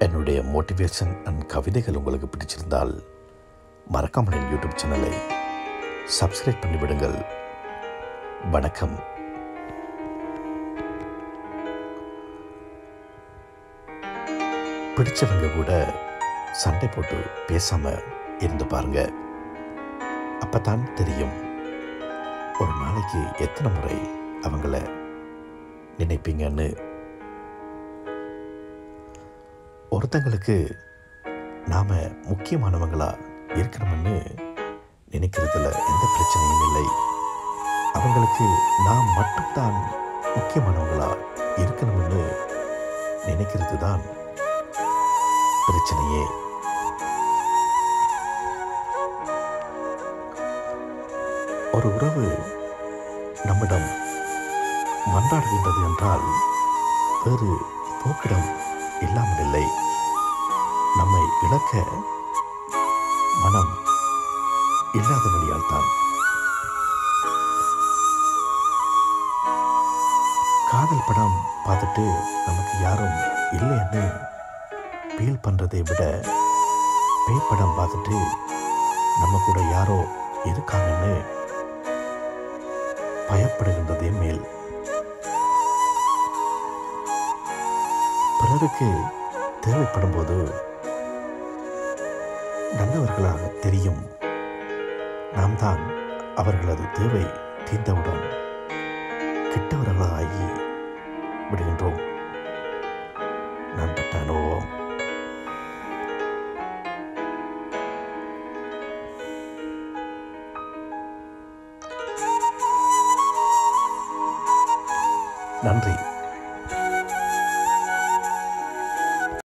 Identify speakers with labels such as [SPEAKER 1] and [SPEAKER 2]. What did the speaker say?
[SPEAKER 1] என்னுடைய motivation and கவிதைகள் உங்களுக்கு பிடிச்சிருந்தால் மறக்காமல் என் யூடியூப் சேனலை சப்ஸ்கிரைப் பண்ணிவிடுங்கள் வணக்கம் பிடிச்சவங்க கூட சண்டை போட்டு பேசாம இருந்து பாருங்க அப்பதான் தெரியும் ஒரு நாளைக்கு எத்தனை முறை அவங்கள நினைப்பீங்கன்னு ஒருத்தங்களுக்கு நாம முக்கியமானவங்களா இருக்கணும்னு நினைக்கிறதுல எந்த பிரச்சனையும் இல்லை அவங்களுக்கு நாம் மட்டும்தான் முக்கியமானவங்களா இருக்கணும்னு நினைக்கிறது தான் பிரச்சனையே ஒரு உறவு நம்மிடம் மன்றாடுகின்றது என்றால் வேறு போக்கிடம் இல்லாமல் இல்லை நம்மை இழக்க மனம் இல்லாதபடியால் தான் காதல் படம் பார்த்துட்டு நமக்கு யாரும் இல்லைன்னு ஃபீல் பண்ணுறதை விட பேய் படம் பார்த்துட்டு நம்ம கூட யாரோ இருக்காங்கன்னு பயப்படுகின்றதே மேல் பிறருக்கு தேவைப்படும் போது நல்லவர்களாக தெரியும் நாம் தான் அவர்களது தேவை தீர்ந்தவுடன் கெட்டவர்களாகி விடுகின்றோம் நான் பட்ட அனுபவம் நன்றி